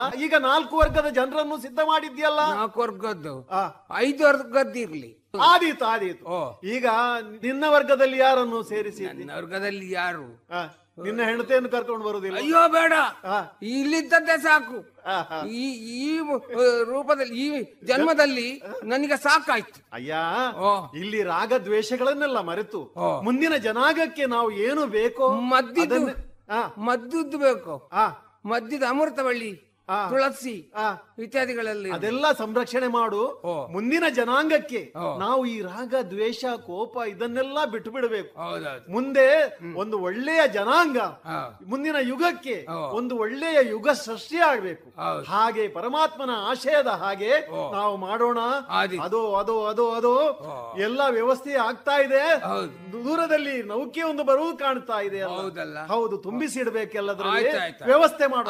ಈಗ ನಾಲ್ಕು ವರ್ಗದ ಜನರನ್ನು ಸಿದ್ಧ ಮಾಡಿದ್ಯಲ್ಲ ನಾಲ್ಕು ವರ್ಗದ್ದು ಆ, ಐದು ವರ್ಗದ್ದಿರ್ಲಿ ಆದೀತು ಆದೀತು ಓ ಈಗ ನಿನ್ನ ವರ್ಗದಲ್ಲಿ ಯಾರನ್ನು ಸೇರಿಸಿ ನನ್ನ ವರ್ಗದಲ್ಲಿ ಯಾರು ಆ, ನಿನ್ನ ಹೆಂಡತಿಯನ್ನು ಕರ್ಕೊಂಡು ಬರುದಿಲ್ಲ ಅಯ್ಯೋ ಬೇಡ ಆ, ಇಲ್ಲಿದ್ದದ್ದೇ ಸಾಕು ಆ, ಆ. ಈ ಈ ಆ, ರೂಪದಲ್ಲಿ ಈ ಜನ್ಮದಲ್ಲಿ ನನಗೆ ಸಾಕಾಯ್ತು ಅಯ್ಯ ಓ ಇಲ್ಲಿ ರಾಗ ದ್ವೇಷಗಳನ್ನೆಲ್ಲ ಮರೆತು ಓ. ಮುಂದಿನ ಜನಾಂಗಕ್ಕೆ ನಾವು ಏನು ಬೇಕೋ ಮದ್ದಿದ್ದು ಅದನ್ನೇ- ಆ, ಮದ್ದುದ್ದು ಬೇಕು ಆ, ಮದ್ದಿದ ಅಮೃತವಳ್ಳಿ ಆ. ತುಳಸಿ ಆ. ಇತ್ಯಾದಿಗಳಲ್ಲಿ ಅದೆಲ್ಲ ಸಂರಕ್ಷಣೆ ಮಾಡು ಓ. ಮುಂದಿನ ಜನಾಂಗಕ್ಕೆ ಓ. ನಾವು ಈ ರಾಗ ದ್ವೇಷ ಕೋಪ ಇದನ್ನೆಲ್ಲ ಬಿಟ್ಟು ಬಿಡಬೇಕು ಹೌದೌದು ಮುಂದೆ ಒಂದು ಒಳ್ಳೆಯ ಜನಾಂಗ ಹಾ. ಮುಂದಿನ ಯುಗಕ್ಕೆ ಓ. ಒಂದು ಒಳ್ಳೆಯ ಯುಗ ಸೃಷ್ಟಿ ಆಗ್ಬೇಕು ಹೌದು. ಹಾಗೆ ಪರಮಾತ್ಮನ ಆಶಯದ ಹಾಗೆ ಓ. ನಾವು ಮಾಡೋಣ ಆದಿ. ಅದು ಅದು ಅದು ಅದು ಓ. ಎಲ್ಲ ವ್ಯವಸ್ಥೆ ಆಗ್ತಾ ಇದೆ ಹೌದು. ದೂರದಲ್ಲಿ ನೌಕೆ ಒಂದು ಬರುವುದು ಕಾಣ್ತಾ ಇದೆ ಅಲ್ಲ? ಹೌದಲ್ಲ ಹೌದು ತುಂಬಿಸಿಡ್ಬೇಕೆಲ್ಲದ್ರಲ್ಲಿ ಆಯ್ತು, ಆಯ್ತು. ವ್ಯವಸ್ಥೆ ಮಾಡೋಣ